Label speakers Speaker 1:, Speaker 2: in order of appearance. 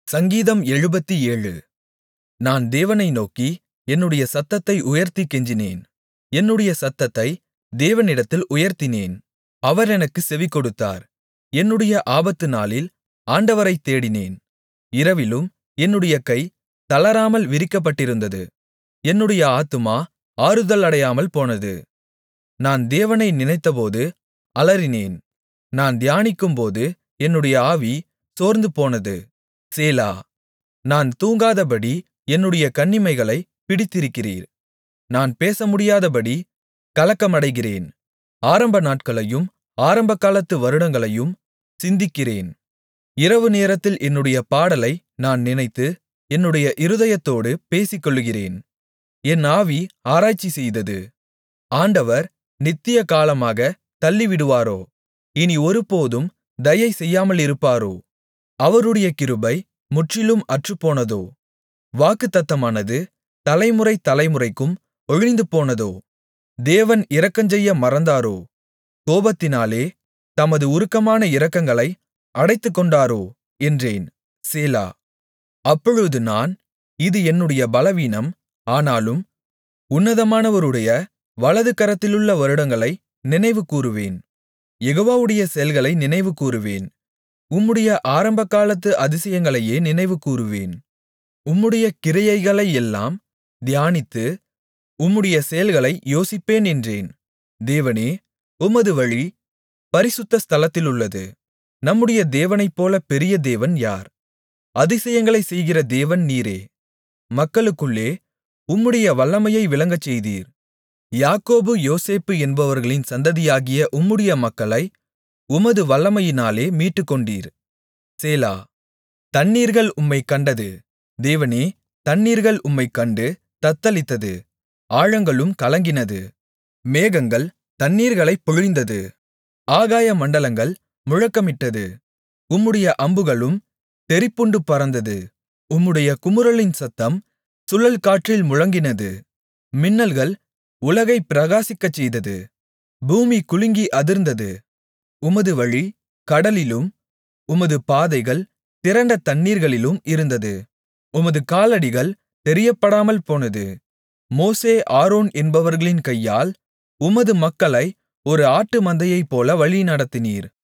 Speaker 1: சங்கீதம் எழுபத்தேழு நான் தேவனை நோக்கி என்னுடைய சத்தத்தை உயர்த்திக் கெஞ்சினேன் என்னுடைய சத்தத்தை தேவனிடத்தில் உயர்த்தினேன் அவர் எனக்குச் செவிகொடுத்தார் என்னுடைய ஆபத்துநாளில் ஆண்டவரைத் தேடினேன் இரவிலும் என்னுடைய கை தளராமல் விரிக்கப்பட்டிருந்தது என்னுடைய ஆத்துமா ஆறுதலடையாமல் போனது நான் தேவனை நினைத்தபோது அலறினேன் நான் தியானிக்கும்போது என்னுடைய ஆவி சோர்ந்துபோனது சேலா நான் தூங்காதபடி என்னுடைய கண்ணிமைகளைப் பிடித்திருக்கிறீர் நான் பேசமுடியாதபடி கலக்கமடைகிறேன் ஆரம்ப நாட்களையும் ஆரம்பகாலத்து வருடங்களையும் சிந்திக்கிறேன் இரவு நேரத்தில் என்னுடைய பாடலை நான் நினைத்து என்னுடைய இருதயத்தோடு பேசிக்கொள்ளுகிறேன் என் ஆவி ஆராய்ச்சி செய்தது ஆண்டவர் நித்திய காலமாகத் தள்ளிவிடுவாரோ இனி ஒருபோதும் தயை செய்யாமலிருப்பாரோ அவருடைய கிருபை முற்றிலும் அற்றுப்போனதோ வாக்குத்தத்தமானது தலைமுறை தலைமுறைக்கும் ஒழிந்துபோனதோ தேவன் இரக்கஞ்செய்ய மறந்தாரோ கோபத்தினாலே தமது உருக்கமான இரக்கங்களை அடைத்துக்கொண்டாரோ என்றேன் சேலா அப்பொழுது நான் இது என்னுடைய பலவீனம் ஆனாலும் உன்னதமானவருடைய வலது கரத்திலுள்ள வருடங்களை நினைவுகூருவேன் யெகோவாவுடைய செயல்களை நினைவுகூருவேன் உம்முடைய ஆரம்பகாலத்து அதிசயங்களையே நினைவுகூருவேன் உம்முடைய கிரியைகளையெல்லாம் தியானித்து உம்முடைய செயல்களை யோசிப்பேன் என்றேன் தேவனே உமது வழி பரிசுத்த ஸ்தலத்திலுள்ளது நம்முடைய தேவனைப்போல பெரிய தேவன் யார் அதிசயங்களைச் செய்கிற தேவன் நீரே மக்களுக்குள்ளே உம்முடைய வல்லமையை விளங்கச்செய்தீர் யாக்கோபு யோசேப்பு என்பவர்களின் சந்ததியாகிய உம்முடைய மக்களை உமது வல்லமையினாலே மீட்டுக்கொண்டீர் சேலா தண்ணீர்கள் உம்மைக் கண்டது தேவனே தண்ணீர்கள் உம்மைக் கண்டு தத்தளித்தது ஆழங்களும் கலங்கினது மேகங்கள் தண்ணீர்களைப் பொழிந்தது ஆகாய மண்டலங்கள் முழக்கமிட்டது உம்முடைய அம்புகளும் தெறிப்புண்டு பறந்தது உம்முடைய குமுறலின் சத்தம் சுழல் காற்றில் முழங்கினது மின்னல்கள் உலகைப் பிரகாசிக்கச்செய்தது பூமி குலுங்கி அதிர்ந்தது உமது வழி கடலிலும் உமது பாதைகள் திரண்ட தண்ணீர்களிலும் இருந்தது உமது காலடிகள் தெரியப்படாமல் போனது மோசே ஆரோன் என்பவர்களின் கையால் உமது மக்களை ஒரு ஆட்டு மந்தையைப்போல வழிநடத்தினீர்